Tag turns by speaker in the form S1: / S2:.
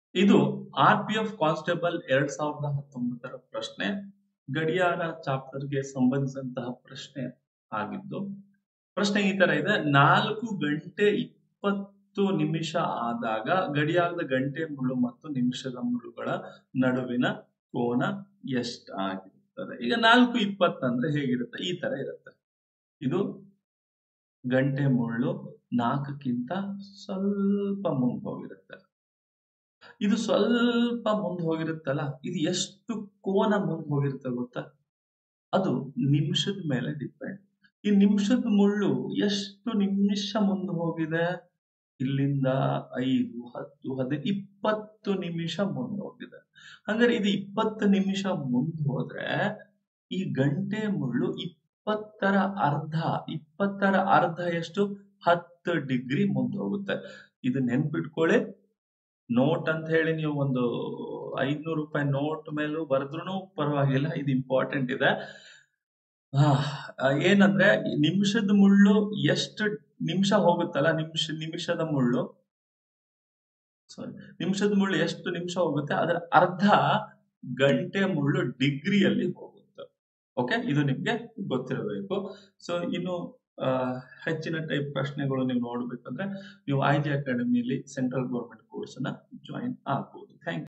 S1: ಇದು R P F constable ಎರಡ್ ಸಾವಿರದ ಹತ್ತೊಂಬತ್ತರ ಪ್ರಶ್ನೆ ಗಡಿಯಾರ ಚಾಪ್ಟರ್ಗೆ ಸಂಬಂಧಿಸಿದಂತಹ ಪ್ರಶ್ನೆ ಆಗಿದ್ದು ಪ್ರಶ್ನೆ ಈ ತರ ಇದೆ ನಾಲ್ಕು ಗಂಟೆ ಇಪ್ಪತ್ತು ನಿಮಿಷ ಆದಾಗ ಗಡಿಯಾರದ ಗಂಟೆ ಮುಳ್ಳು ಮತ್ತು ನಿಮಿಷದ ಮುಳ್ಳುಗಳ ನಡುವಿನ ಕೋನ ಎಷ್ಟಾಗಿರುತ್ತದೆ ಈಗ ನಾಲ್ಕು ಇಪ್ಪತ್ತಂದ್ರೆ ಹೇಗಿರುತ್ತೆ ಈ ತರ ಇರುತ್ತೆ ಇದು ಗಂಟೆ ಮುಳ್ಳು ನಾಲ್ಕಕ್ಕಿಂತ ಸ್ವಲ್ಪ ಮುಂದೆ ಹೋಗಿರುತ್ತೆ ಇದು ಸ್ವಲ್ಪ ಮುಂದೆ ಹೋಗಿರುತ್ತಲ್ಲ ಇದು ಎಷ್ಟು ಕೋನ ಮುಂದೆ ಹೋಗಿರುತ್ತೆ ಗೊತ್ತಾ ಅದು ನಿಮಿಷದ ಮೇಲೆ ಡಿಪೆಂಡ್ ಈ ನಿಮಿಷದ ಮುಳ್ಳು ಎಷ್ಟು ನಿಮಿಷ ಮುಂದೆ ಹೋಗಿದೆ ಇಲ್ಲಿಂದ ಐದು ಹತ್ತು ಹದಿನೈದು ಇಪ್ಪತ್ತು ನಿಮಿಷ ಮುಂದೆ ಹೋಗಿದೆ ಹಂಗಾರೆ ಇದು ಇಪ್ಪತ್ತು ನಿಮಿಷ ಮುಂದೆ ಹೋದ್ರೆ ಈ ಗಂಟೆ ಮುಳ್ಳು ಇಪ್ಪತ್ತರ ಅರ್ಧ ಇಪ್ಪತ್ತರ ಅರ್ಧ ಎಷ್ಟು ಹತ್ತು ಡಿಗ್ರಿ ಮುಂದೆ ಹೋಗುತ್ತೆ ಇದು ನೆನ್ಪಿಟ್ಕೊಳ್ಳಿ ನೋಟ್ ಅಂತ ಹೇಳಿ ನೀವು ಒಂದು ಐದ್ನೂರು ರೂಪಾಯಿ ನೋಟ್ ಮೇಲೂ ಬರೆದ್ರು ಪರವಾಗಿಲ್ಲ ಇದು ಇಂಪಾರ್ಟೆಂಟ್ ಇದೆ ಆ, ಏನಂದ್ರೆ ಈ ನಿಮಿಷದ ಮುಳ್ಳು ಎಷ್ಟು ನಿಮಿಷ ಹೋಗುತ್ತಲ್ಲ ನಿಮಿಷ ನಿಮಿಷದ ಮುಳ್ಳು ಸಾರಿ ನಿಮಿಷದ ಮುಳ್ಳು ಎಷ್ಟು ನಿಮಿಷ ಹೋಗುತ್ತೆ ಅದರ ಅರ್ಧ ಗಂಟೆ ಮುಳ್ಳು ಡಿಗ್ರಿಯಲ್ಲಿ ಹೋಗುತ್ತೆ ಓಕೆ ಇದು ನಿಮ್ಗೆ ಗೊತ್ತಿರಬೇಕು ಸೊ ಇನ್ನು ಆ, ಹೆಚ್ಚಿನ ಟೈಪ್ ಪ್ರಶ್ನೆಗಳು ನೀವು ನೋಡ್ಬೇಕಂದ್ರೆ ನೀವು ಐ ಜಿ ಅಕಾಡೆಮಿಯಲ್ಲಿ ಸೆಂಟ್ರಲ್ ಗೌರ್ಮೆಂಟ್ ಕೋರ್ಸ್ ಅನ್ನ ಜಾಯಿನ್ ಆಗ್ಬೋದು ಥ್ಯಾಂಕ್ ಯು